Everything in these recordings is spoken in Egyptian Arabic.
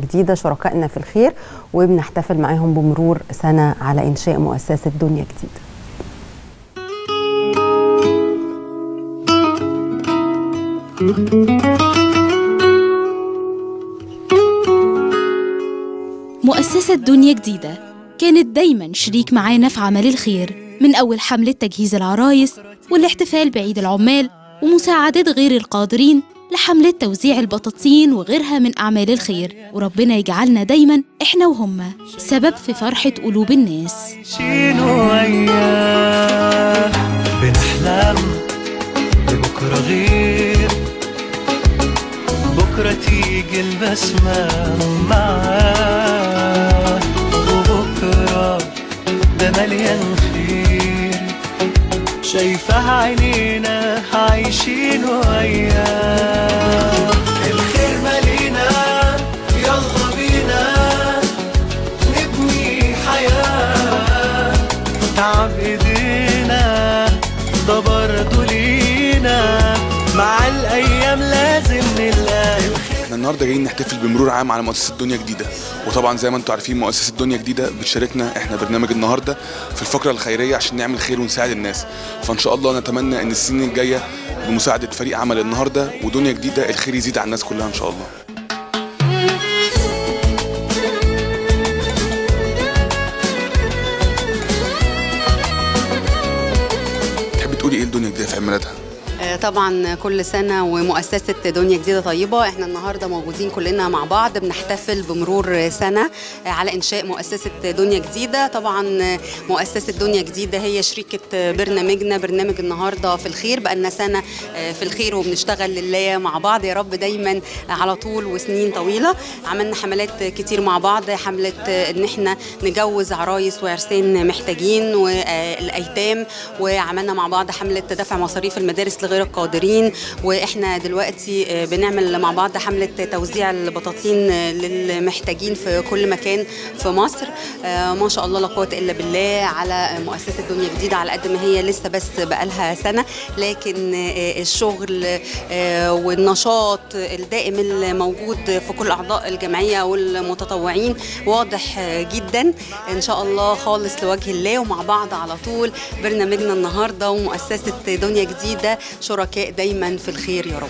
جديدة شركائنا في الخير وبنحتفل معاهم بمرور سنة على إنشاء مؤسسة دنيا جديدة مؤسسة دنيا جديدة كانت دايما شريك معانا في عمل الخير من أول حملة تجهيز العرايس والاحتفال بعيد العمال ومساعدة غير القادرين لحملة توزيع البطاطين وغيرها من أعمال الخير وربنا يجعلنا دايما إحنا وهم سبب في فرحة قلوب الناس عايشين وياه بنحلم ببكرة غير بكرة تيجي البسمة معاه وبكرة ده مليان خير شايفها عينينا عايشين وياه الخير مالينا يلا بينا نبني حياة تعب ايدينا ده برضه لينا مع الايام لازم نلاقي احنا النهارده جايين نحتفل بمرور عام على مؤسسه دنيا جديده وطبعا زي ما انتم عارفين مؤسسه دنيا جديده بتشاركنا احنا برنامج النهارده في الفقره الخيريه عشان نعمل خير ونساعد الناس فان شاء الله نتمنى ان السنين الجايه بمساعده فريق عمل النهارده ودنيا جديده الخير يزيد على الناس كلها ان شاء الله تحبي تقولي ايه لدنيا جديده في عيد ميلادها آه، طبعا كل سنة ومؤسسة دنيا جديدة طيبة احنا النهاردة موجودين كلنا مع بعض بنحتفل بمرور سنة آه، على إنشاء مؤسسة دنيا جديدة طبعا آه، مؤسسة دنيا جديدة هي شريكة برنامجنا برنامج النهاردة في الخير بقالنا سنة آه، في الخير وبنشتغل لله مع بعض يا رب دايما على طول وسنين طويلة عملنا حملات كتير مع بعض حملة آه، ان احنا نجوز عرايس وعرسان محتاجين والأيتام وعملنا مع بعض حملة دفع مصاريف المدارس لغير القادرين واحنا دلوقتي آه، بنعمل مع بعض حملة توزيع البطاطين آه، للمحتاجين في كل مكان في مصر آه، ما شاء الله لا قوة إلا بالله على مؤسسة دنيا جديدة على قد ما هي لسه بس بقالها سنة لكن آه، الشغل آه، والنشاط الدائم الموجود في كل أعضاء الجمعية والمتطوعين واضح آه، جدا إن شاء الله خالص لوجه الله ومع بعض على طول برنامجنا النهاردة ومؤسسة دنيا جديدة شركاء دايما في الخير يا رب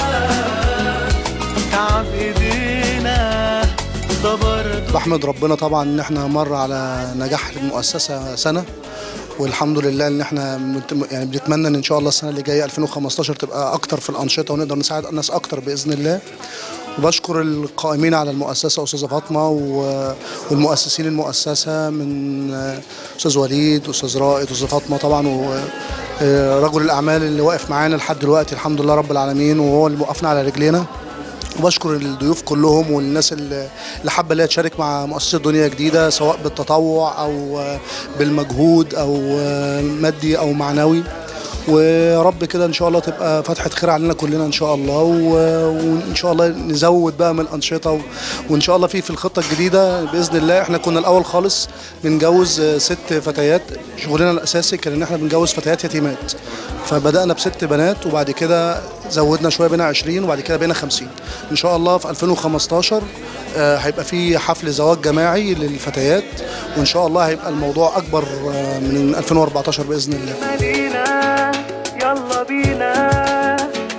تعب ايدينا ده برضه بحمد ربنا طبعا ان احنا مر على نجاح المؤسسه سنه والحمد لله ان احنا منت- يعني بنتمنى ان ان شاء الله السنه اللي جايه 2015 تبقى اكتر في الانشطه ونقدر نساعد الناس اكتر باذن الله وبشكر القائمين على المؤسسه استاذه فاطمه و- والمؤسسين المؤسسه من آه، استاذ وليد استاذ رائد استاذه فاطمه طبعا ورجل الاعمال اللي واقف معانا لحد دلوقتي الحمد لله رب العالمين وهو اللي موقفنا على رجلينا وبشكر الضيوف كلهم والناس اللي اللي حابه اللي هي تشارك مع مؤسسه دنيا جديده سواء بالتطوع او بالمجهود او مادي او معنوي ورب كده ان شاء الله تبقى فتحه خير علينا كلنا ان شاء الله و- وان شاء الله نزود بقى من الانشطه و- وان شاء الله في في الخطه الجديده باذن الله احنا كنا الاول خالص بنجوز ست فتيات شغلنا الاساسي كان ان احنا بنجوز فتيات يتيمات فبدانا بست بنات وبعد كده زودنا شويه بينا 20 وبعد كده بينا 50 ان شاء الله في 2015 آه، هيبقى في حفل زواج جماعي للفتيات وان شاء الله هيبقى الموضوع اكبر آه، من 2014 باذن الله مالينا يلا بينا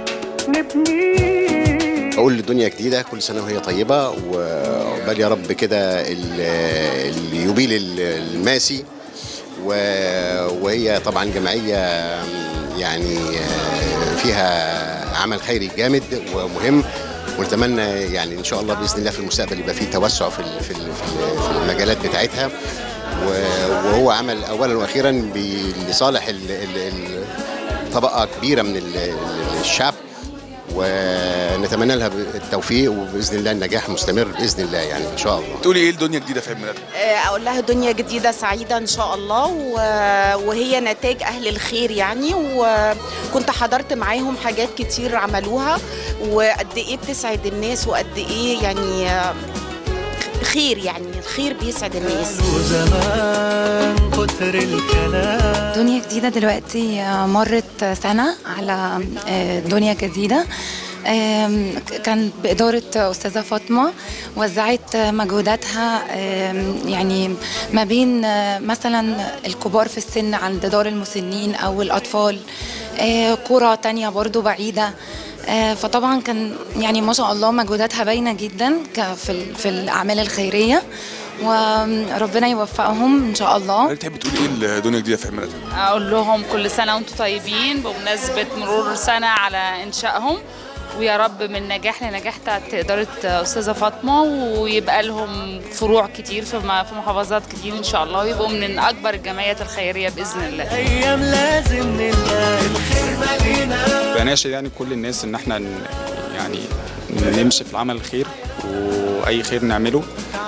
نبني اقول للدنيا جديده كل سنه وهي طيبه وعقبال يا رب كده ال- اليوبيل ال- الماسي و- وهي طبعا جمعيه يعني فيها عمل خيري جامد ومهم ونتمنى يعني ان شاء الله باذن الله في المستقبل يبقى في توسع في ال- في ال- في ال- في المجالات بتاعتها و- وهو عمل اولا واخيرا ب- لصالح ال- ال- ال- طبقه كبيره من ال- ال- الشعب ونتمنى لها التوفيق وباذن الله النجاح مستمر باذن الله يعني ان شاء الله تقولي ايه لدنيا جديده في عيد ميلادها اقول لها دنيا جديده سعيده ان شاء الله و- وهي نتاج اهل الخير يعني وكنت حضرت معاهم حاجات كتير عملوها وقد ايه بتسعد الناس وقد ايه يعني خير يعني الخير بيسعد الناس زمان كتر الكلام دنيا جديدة دلوقتي مرت سنة على دنيا جديدة آم، كان بإدارة أستاذة فاطمة وزعت مجهوداتها آم، يعني ما بين آه، مثلا الكبار في السن عند دار المسنين أو الأطفال آه، قرى تانية برضو بعيدة آه، فطبعا كان يعني ما شاء الله مجهوداتها باينة جدا ك- في ال- في الأعمال الخيرية وربنا يوفقهم إن شاء الله حضرتك تحب تقول ايه لدنيا جديده في عيد ميلادها؟ اقول لهم كل سنه وانتم طيبين بمناسبه مرور سنه على انشائهم ويا رب من نجاح لنجاح تحت إدارة أستاذة فاطمة ويبقى لهم فروع كتير في م- في محافظات كتير إن شاء الله ويبقوا من أكبر الجمعيات الخيرية بإذن الله ايام لازم نلقى الخير ما بينا بناشد يعني كل الناس ان احنا ن- يعني نمشي في العمل الخير واي خير نعمله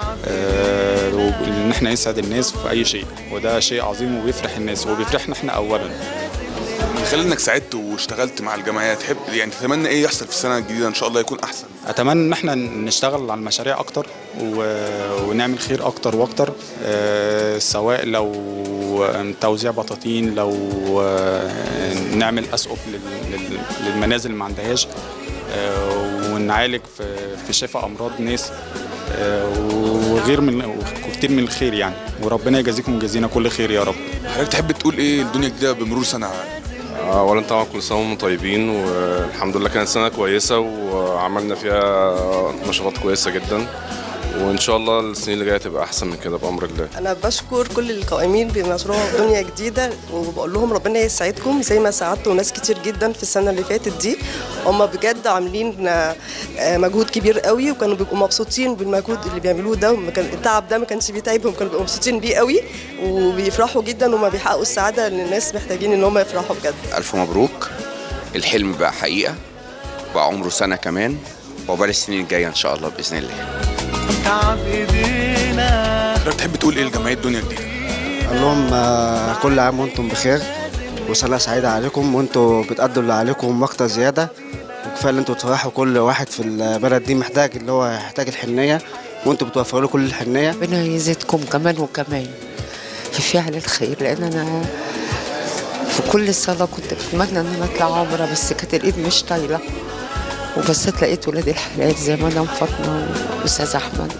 آه، وان احنا نسعد الناس في اي شيء وده شيء عظيم وبيفرح الناس وبيفرحنا احنا اولا من خلال انك ساعدت واشتغلت مع الجمعيه تحب يعني تتمنى ايه يحصل في السنه الجديده ان شاء الله يكون احسن اتمنى ان احنا نشتغل على المشاريع اكتر و- ونعمل خير اكتر واكتر آه، سواء لو توزيع بطاطين لو آه، نعمل اسقف لل- لل- للمنازل اللي ما عندهاش آه، ونعالج في في شفاء امراض ناس آه، وغير من وكتير من الخير يعني وربنا يجازيكم ويجازينا كل خير يا رب حضرتك تحب تقول ايه لدنيا جديده بمرور سنه اولا طبعا كل سنه وانتم طيبين والحمد لله كانت سنه كويسه وعملنا فيها نشاطات كويسه جدا وان شاء الله السنين اللي جايه تبقى احسن من كده بامر الله انا بشكر كل القائمين بمشروع دنيا جديده وبقول لهم ربنا يسعدكم زي ما ساعدتوا ناس كتير جدا في السنه اللي فاتت دي هم بجد عاملين آه، مجهود كبير قوي وكانوا بيبقوا مبسوطين بالمجهود اللي بيعملوه ده وما كان التعب ده ما كانش بيتعبهم كانوا بيبقوا مبسوطين بيه قوي وبيفرحوا جدا وما بيحققوا السعاده اللي الناس محتاجين ان هم يفرحوا بجد ألف مبروك الحلم بقى حقيقة بقى عمره سنة كمان وعقبال السنين الجاية إن شاء الله بإذن الله تعب ايدينا حضرتك تحب تقول ايه لجمعيه دنيا جديده؟ قال لهم آه، كل عام وانتم بخير وسنة سعيدة عليكم وانتوا بتأدوا اللي عليكم وأكتر زيادة وكفاية اللي انتوا تفرحوا كل واحد في البلد دي محتاج اللي هو يحتاج الحنية وانتوا بتوفروا له كل الحنية ربنا يزيدكم كمان وكمان في فعل الخير لان انا في كل صلاة كنت بتمنى ان انا اطلع عمرة بس كانت الايد مش طايلة وبصيت لقيت ولاد الحلال زي مدام فاطمة واستاذ احمد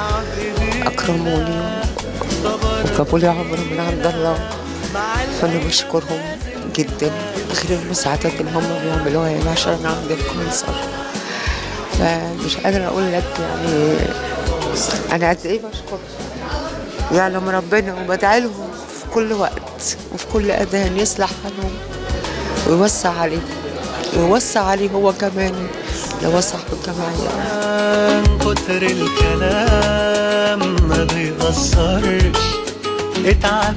اكرموني وجابوا لي عمرة من عند الله فانا بشكرهم جدا غير المساعدات اللي هم بيعملوها يعني عشان انا عندي الكانسر فمش قادرة اقول لك يعني انا قد ايه بشكر يعلم ربنا وبدعي لهم في كل وقت وفي كل اذان يصلح حالهم ويوسع عليه ويوسع عليه هو كمان لو وسع بالجمعيه كتر الكلام ما بيأثرش اتعب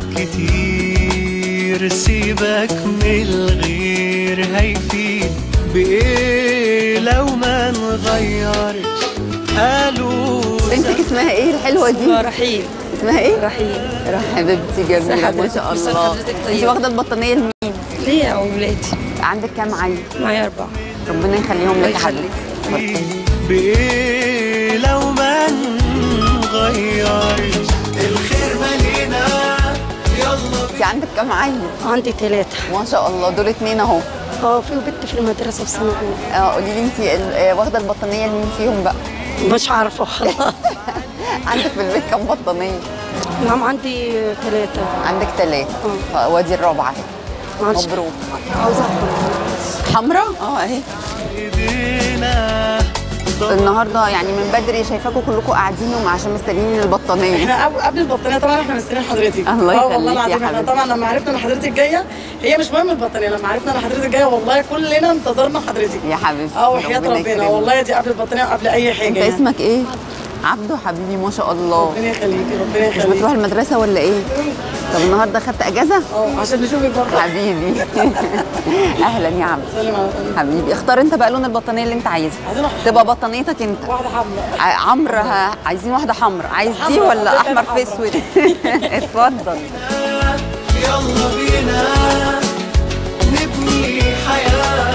كتير سيبك من الغير هيفيد بإيه لو ما نغيرش قالوا بنتك اسمها ايه الحلوه دي؟ اسمها رحيل اسمها ايه؟ رحيل رح- حبيبتي جميله ما حضرتك، شاء كل سنة الله حضرتك انت طيبة. واخده البطانيه لمين؟ ليا واولادي عندك كام عيل؟ معايا اربعه ربنا يخليهم الله لك يا حبيبتي بإيه لو ما نغيرش الخير مالينا يلا انت عندك كام عيل؟ عندي ثلاثة ما شاء الله دول اتنين اهو اه في بنت في المدرسة في سنة أولى اه قولي لي انت ال- آه، واخده البطانيه لمين فيهم بقى؟ مش عارفة خلاص عندك في البيت كام بطانيه؟ نعم عندي ثلاثة عندك ثلاثه وادي الرابعه اهي معلش. مبروك عاوزة حمراء اه اهي النهارده يعني من بدري شايفاكم كلكم قاعدين وم- عشان مستنيين البطانيه احنا قبل- قبل البطانيه طبعا احنا مستنيين حضرتك الله اه والله يخليك يا العظيم احنا حبيبتي. طبعا لما عرفنا ان حضرتك جايه هي مش مهم البطانيه لما عرفنا ان حضرتك جايه والله كلنا انتظرنا حضرتك يا حبيبتي اه وحياه ربنا ربنا يكرمك. والله دي قبل البطانيه وقبل اي حاجه انت يعني. اسمك ايه؟ عبده حبيبي ما شاء الله ربنا يخليكي ربنا مش يخليكي بتروح المدرسه ولا ايه؟ طب النهارده خدت اجازه؟ اه عشان نشوفك برضه حبيبي اهلا يا عم سلام عليكم حبيبي اختار انت بقى لون البطانيه اللي انت عايزها عايزين واحدة تبقى بطانيتك انت واحده حمراء ع- عمرو ها- عايزين واحده حمراء عايز دي حمراء، ولا حضرتك احمر في حمراء. اسود اتفضل يلا بينا نبني حياة